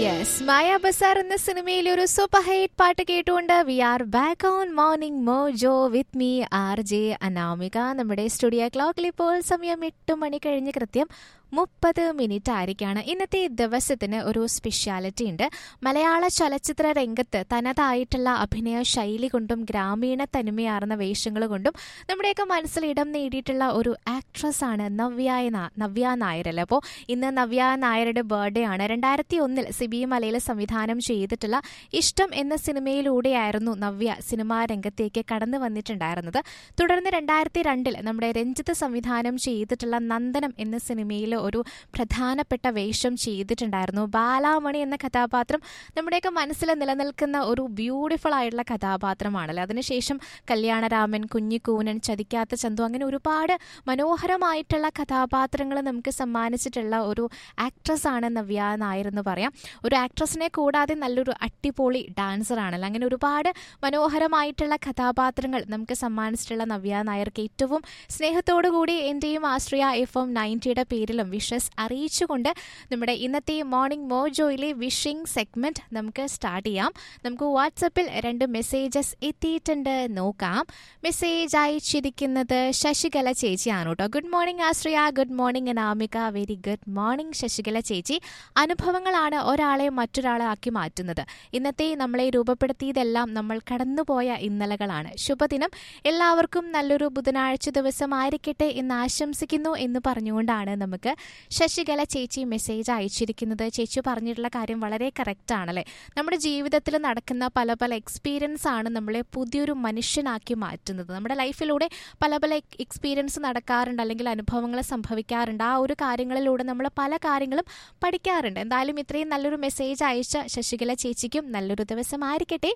yes മായ ബസാർ എന്ന സിനിമയിൽ ഒരു സൂപ്പർ ഹൈറ്റ് പാട്ട് കേട്ടുകൊണ്ട് we are back on morning mojo with me R J Anamika നമ്മുടെ സ്റ്റുഡിയോ ക്ലോക്കിൽ ഇപ്പോൾ സമയം എട്ട് മണി കഴിഞ്ഞ് കൃത്യം മുപ്പത് മിനിറ്റ് ആയിരിക്കാണ് ഇന്നത്തെ ദിവസത്തിന് ഒരു സ്പെഷ്യാലിറ്റി ഉണ്ട് മലയാള ചലച്ചിത്ര രംഗത്ത് തനതായിട്ടുള്ള അഭിനയ ശൈലി കൊണ്ടും ഗ്രാമീണ തനിമയാർന്ന വേഷങ്ങൾ കൊണ്ടും നമ്മുടെയൊക്കെ മനസ്സിൽ ഇടം നേടിയിട്ടുള്ള ഒരു ആക്ട്രസ് ആണ് നവ്യ നാ- നവ്യ നായർ അല്ലേ അപ്പോൾ ഇന്ന് നവ്യ നായരുടെ ബർത്ത്ഡേ ആണ് രണ്ടായിരത്തി ഒന്നിൽ സിബി മലയിൽ സംവിധാനം ചെയ്തിട്ടുള്ള ഇഷ്ടം എന്ന സിനിമയിലൂടെയായിരുന്നു നവ്യ സിനിമാ രംഗത്തേക്ക് കടന്നു വന്നിട്ടുണ്ടായിരുന്നത് തുടർന്ന് രണ്ടായിരത്തി രണ്ടിൽ നമ്മുടെ രഞ്ജിത്ത് സംവിധാനം ചെയ്തിട്ടുള്ള നന്ദനം എന്ന സിനിമയിൽ ഒരു പ്രധാനപ്പെട്ട വേഷം ചെയ്തിട്ടുണ്ടായിരുന്നു ബാലാമണി എന്ന കഥാപാത്രം നമ്മുടെയൊക്കെ മനസ്സിൽ നിലനിൽക്കുന്ന ഒരു ബ്യൂട്ടിഫുൾ ആയിട്ടുള്ള കഥാപാത്രമാണല്ലോ അതിനുശേഷം കല്യാണരാമൻ കുഞ്ഞിക്കൂനൻ ചതിക്കാത്ത ചന്തു അങ്ങനെ ഒരുപാട് മനോഹരമായിട്ടുള്ള കഥാപാത്രങ്ങൾ നമുക്ക് സമ്മാനിച്ചിട്ടുള്ള ഒരു ആക്ട്രസ് ആണ് നവ്യ നായർ എന്ന് പറയാം ഒരു ആക്ട്രസിനെ കൂടാതെ നല്ലൊരു അടിപൊളി ഡാൻസർ ആണല്ലോ അങ്ങനെ ഒരുപാട് മനോഹരമായിട്ടുള്ള കഥാപാത്രങ്ങൾ നമുക്ക് സമ്മാനിച്ചിട്ടുള്ള നവ്യ നായർക്ക് ഏറ്റവും സ്നേഹത്തോടു കൂടി എൻ്റെയും ആശ്രയ എഫ് എം നയൻറ്റിയുടെ പേരിലും വിഷസ് അറിയിച്ചുകൊണ്ട് നമ്മുടെ ഇന്നത്തെ മോർണിംഗ് മോജോയിലെ വിഷിംഗ് സെഗ്മെന്റ് നമുക്ക് സ്റ്റാർട്ട് ചെയ്യാം നമുക്ക് വാട്സപ്പിൽ രണ്ട് മെസ്സേജസ് എത്തിയിട്ടുണ്ട് നോക്കാം മെസ്സേജ് അയച്ചിരിക്കുന്നത് ശശികല ചേച്ചിയാണ് കേട്ടോ good morning Ashraya good morning Anamika very good morning Sasikala ചേച്ചി അനുഭവങ്ങളാണ് ഒരാളെ മറ്റൊരാളെ ആക്കി മാറ്റുന്നത് ഇന്നത്തെ നമ്മളെ രൂപപ്പെടുത്തിയതെല്ലാം നമ്മൾ കടന്നുപോയ ഇന്നലകളാണ് ശുഭദിനം എല്ലാവർക്കും നല്ലൊരു ബുധനാഴ്ച ദിവസമായിരിക്കട്ടെ എന്ന് ആശംസിക്കുന്നു എന്ന് പറഞ്ഞുകൊണ്ടാണ് നമുക്ക് ശശികല ചേച്ചി മെസ്സേജ് അയച്ചിരിക്കുന്നത് ചേച്ചി പറഞ്ഞിട്ടുള്ള കാര്യം വളരെ കറക്റ്റ് ആണല്ലേ നമ്മുടെ ജീവിതത്തിൽ നടക്കുന്ന പല പല എക്സ്പീരിയൻസ് ആണ് നമ്മളെ പുതിയൊരു മനുഷ്യനാക്കി മാറ്റുന്നത് നമ്മുടെ ലൈഫിലൂടെ പല പല എക്സ്പീരിയൻസ് നടക്കാറുണ്ട് അല്ലെങ്കിൽ അനുഭവങ്ങൾ സംഭവിക്കാറുണ്ട് ആ ഒരു കാര്യങ്ങളിലൂടെ നമ്മൾ പല കാര്യങ്ങളും പഠിക്കാറുണ്ട് എന്തായാലും ഇത്രയും നല്ലൊരു മെസ്സേജ് അയച്ച ശശികല ചേച്ചിക്കും നല്ലൊരു ദിവസമായിരിക്കട്ടെ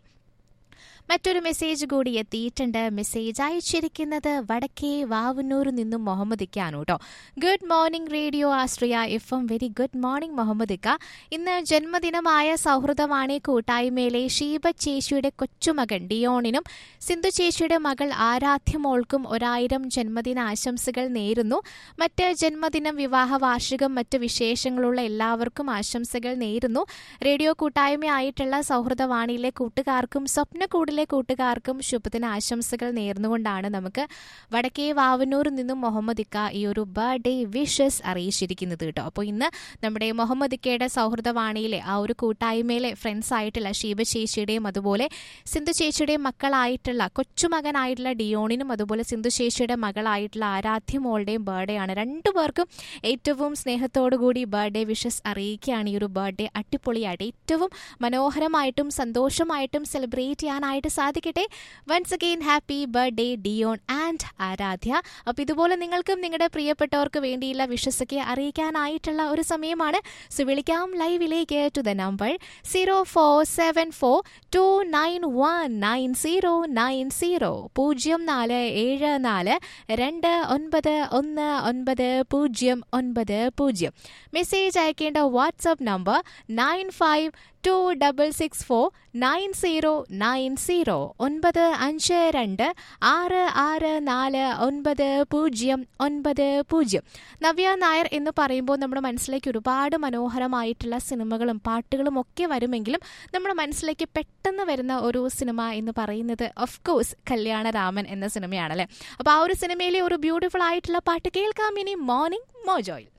മറ്റൊരു മെസ്സേജ് കൂടി എത്തിയിട്ടുണ്ട് മെസ്സേജ് അയച്ചിരിക്കുന്നത് വടക്കേ വാവന്നൂരിൽ നിന്നും മുഹമ്മദ് ഇക്കാണ് കേട്ടോ good morning radio Ashraya F M very good morning Muhammad ഇക്ക ഇന്ന് ജന്മദിനമായ സൗഹൃദവാണി കൂട്ടായ്മയിലെ ഷീബ ചേച്ചിയുടെ കൊച്ചുമകൻ ഡിയോണിനും സിന്ധു ചേച്ചിയുടെ മകൾ ആരാധ്യമോൾക്കും ഒരായിരം ജന്മദിന ആശംസകൾ നേരുന്നു മറ്റ് ജന്മദിനം വിവാഹ വാർഷികം മറ്റ് വിശേഷങ്ങളുള്ള എല്ലാവർക്കും ആശംസകൾ നേരുന്നു റേഡിയോ കൂട്ടായ്മയായിട്ടുള്ള സൗഹൃദവാണിയിലെ കൂട്ടുകാർക്കും സ്വപ്നക്കൂടിലെ കൂട്ടുകാർക്കും ശുഭദിന ആശംസകൾ നേർന്നുകൊണ്ടാണ് നമുക്ക് വടക്കേ വാവന്നൂരിൽ നിന്നും മുഹമ്മദ് ഇക്ക ഈ ഒരു ബർത്ത്ഡേ വിഷസ് അറിയിച്ചിരിക്കുന്നത് കേട്ടോ അപ്പോൾ ഇന്ന് നമ്മുടെ മുഹമ്മദ് ഇക്കയുടെ സൗഹൃദവാണിയിലെ ആ ഒരു കൂട്ടായ്മയിലെ ഫ്രണ്ട്സ് ആയിട്ടുള്ള ഷീബ ചേച്ചിയുടെയും അതുപോലെ സിന്ധു ചേച്ചിയുടെയും മക്കളായിട്ടുള്ള കൊച്ചുമകനായിട്ടുള്ള ഡിയോണിനും അതുപോലെ സിന്ധു ചേച്ചിയുടെ മകളായിട്ടുള്ള ആരാധ്യ മോളുടെയും ബർത്ത്ഡേ ആണ് രണ്ടുപേർക്കും ഏറ്റവും സ്നേഹത്തോടുകൂടി ബർത്ത്ഡേ വിഷസ് അറിയിക്കുകയാണ് ഈ ഒരു ബർത്ത്ഡേ അടിപൊളിയായിട്ട് ഏറ്റവും മനോഹരമായിട്ടും സന്തോഷമായിട്ടും സെലിബ്രേറ്റ് ചെയ്യാനായിട്ട് സാധിക്കട്ടെ once again happy birthday Dion and Aradhya അപ്പോൾ ഇതുപോലെ നിങ്ങൾക്കും നിങ്ങളുടെ പ്രിയപ്പെട്ടവർക്ക് വേണ്ടിയുള്ള വിഷസൊക്കെ അറിയിക്കാനായിട്ടുള്ള ഒരു സമയമാണ് സോ വിളിക്കാം ലൈവിലേക്ക് to the number zero four seven four two nine one nine zero nine zero പൂജ്യം നാല് ഏഴ് നാല് രണ്ട് ഒൻപത് ഒന്ന് ഒൻപത് പൂജ്യം ഒൻപത് പൂജ്യം മെസ്സേജ് അയക്കേണ്ട WhatsApp number nine five two double six four nine zero nine zero ഒൻപത് അഞ്ച് രണ്ട് ആറ് ആറ് നാല് ഒൻപത് പൂജ്യം ഒൻപത് പൂജ്യം നവ്യ നായർ എന്ന് പറയുമ്പോൾ നമ്മുടെ മനസ്സിലേക്ക് ഒരുപാട് മനോഹരമായിട്ടുള്ള സിനിമകളും പാട്ടുകളും ഒക്കെ വരുമെങ്കിലും നമ്മുടെ മനസ്സിലേക്ക് പെട്ടെന്ന് വരുന്ന ഒരു സിനിമ എന്ന് പറയുന്നത് ഓഫ് കോഴ്സ് കല്യാണരാമൻ എന്ന സിനിമയാണല്ലേ അപ്പോൾ ആ ഒരു സിനിമയിലെ ഒരു ബ്യൂട്ടിഫുൾ ആയിട്ടുള്ള പാട്ട് കേൾക്കാം ഇനി മോർണിംഗ് മോജോയിൽ